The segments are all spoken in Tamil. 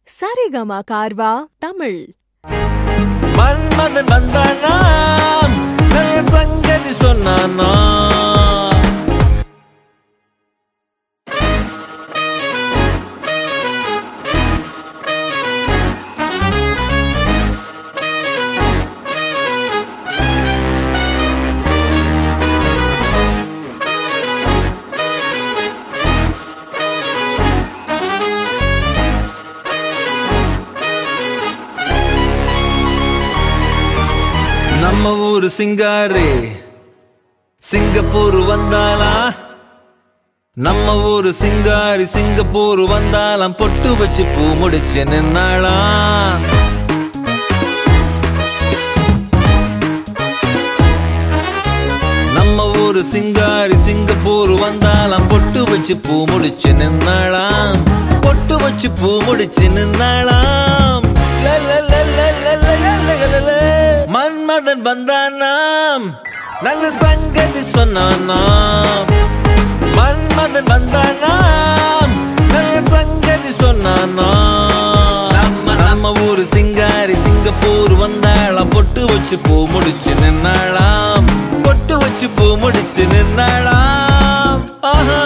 சரிகமா கார்வா தமிழ் மன்மதன் வந்தானா நல்ல சங்கதி சொன்னானா நம்ம ஊரு சிங்காரி சிங்கப்பூர் வந்தாலா நம்ம ஊரு சிங்காரி சிங்கப்பூர் வந்தாலாம் பொட்டு வச்சு பூ முடிச்சு நின்னாளா நம்ம ஊரு சிங்காரி சிங்கப்பூர் வந்தாலாம் பொட்டு வச்சு பூ முடிச்சு நின்னாளாம் பொட்டு வச்சு பூ முடிச்சு நின்னாளாம் ல, ல, ல, ல, ல, ல, ல, ல, ல, ல. மன்மதன் வந்தானாம் நல்ல சங்கதி சொன்னானாம் மன்மதன் வந்தானாம் நல்ல சங்கதி சொன்னானாம் நம்ம நம்ம ஊரு சிங்காரி சிங்கப்பூர் வந்தாளாம் பொட்டு வச்சு பூ முடிச்சு நின்னாளாம் பொட்டு வச்சு பூ முடிச்சு நின்னாளாம் ஆஹா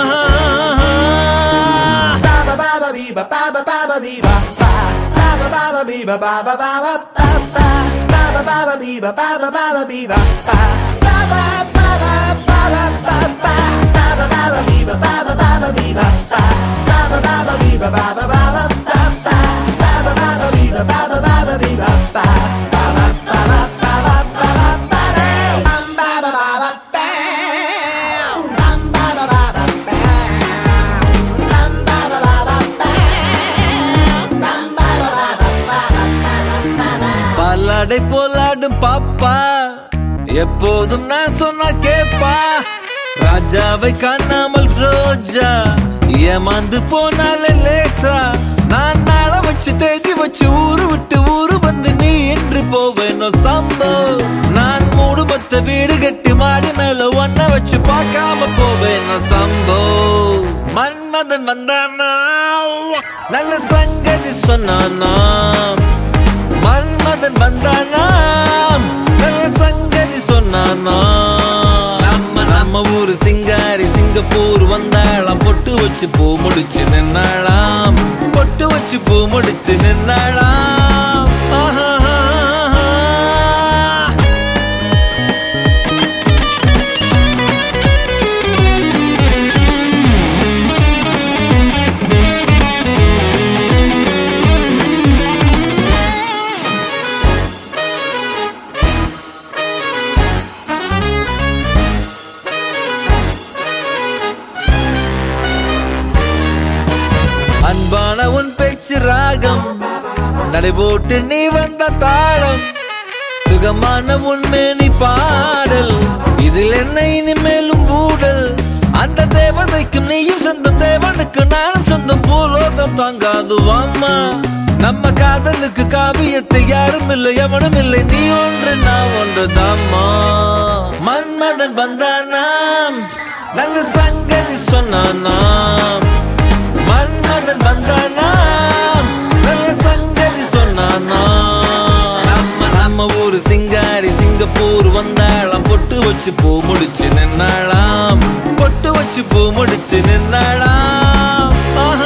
Baba baba biba baba baba biba ba baba baba biba baba baba ba ba baba baba biba baba baba biba ba baba baba baba ba ba baba baba biba baba baba biba ba baba baba biba baba baba ba ba baba baba biba baba baba biba ba baba baba baba baba ba bam baba baba bam bam baba baba bam பல்லாடை போலாடும் பாப்பா எப்போதும் நான் சொன்னா கேப்பா ராஜாவை காணாமல் ரோஜா ஏமாந்து போனாலே லேசா நான் நாள வச்சு தேதி வச்சு ஊரு விட்டு ஊரு வந்து நீ என்று போவேனோ சம்போ நான் மூடு மொத்த வீடு கட்டி மாடி மேல ஒன்ன வச்சு பார்க்காம போவேனோ சம்போ மன்மதன் வந்தானா நல்ல சங்கதி சொன்னானா மன்மதன் வந்தானாம் நல்ல சங்கதி சொன்னானா நம்ம நம்ம ஊரு சிங்காரி சிங்கப்பூர் வந்தாளாம் பொட்டு வச்சு பூ முடிச்சு நின்னாளாம் பொட்டு வச்சு பூ முடிச்சு நின்னாளாம் ஆஹா அன்பான உன் பேச்சு ராகம் நடைபோட்டு நீ வந்த தாளம் சுகமான உன்மேனி பாடல் இதில் என்ன இனிமேலும் ஊடல் அந்த தேவதைக்கும் நீயும் சொந்தம் தேவனுக்கு நானும் சொந்தம் பூலோகம் தாங்காது அம்மா நம்ம காதலுக்கு காவியத்தில் யாரும் இல்லை எவனும் இல்லை நீ ஒன்று நான் ஒன்று தாம்மா மன்மதன் வந்தானாம் நல்ல சங்கதி சொன்னானாம் மன்மதன் வந்தானாம் நல்ல சங்கதி சொன்னானாம் நம்ம நம்ம ஊரு சிங்காரி சிங்கப்பூர் வந்தாளாம் பொட்டு வச்சு பூ முடிச்சு நின்னாளாம் பொட்டு வச்சு பூ முடிச்சு நின்னாளாம் ஆஹா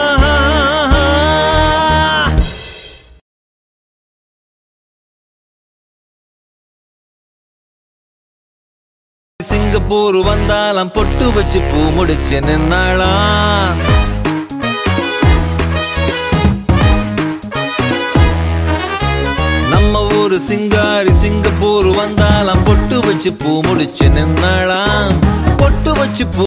சிங்கப்பூர் வந்தாலாம் பொட்டு வச்சு பூ முடிச்சு நின்னாளாம் நம்ம ஊரு சிங்காரி சிங்கப்பூர் வந்தாலாம் பொட்டு வச்சு பூ முடிச்சு நின்னாளாம் பொட்டு வச்சு பூ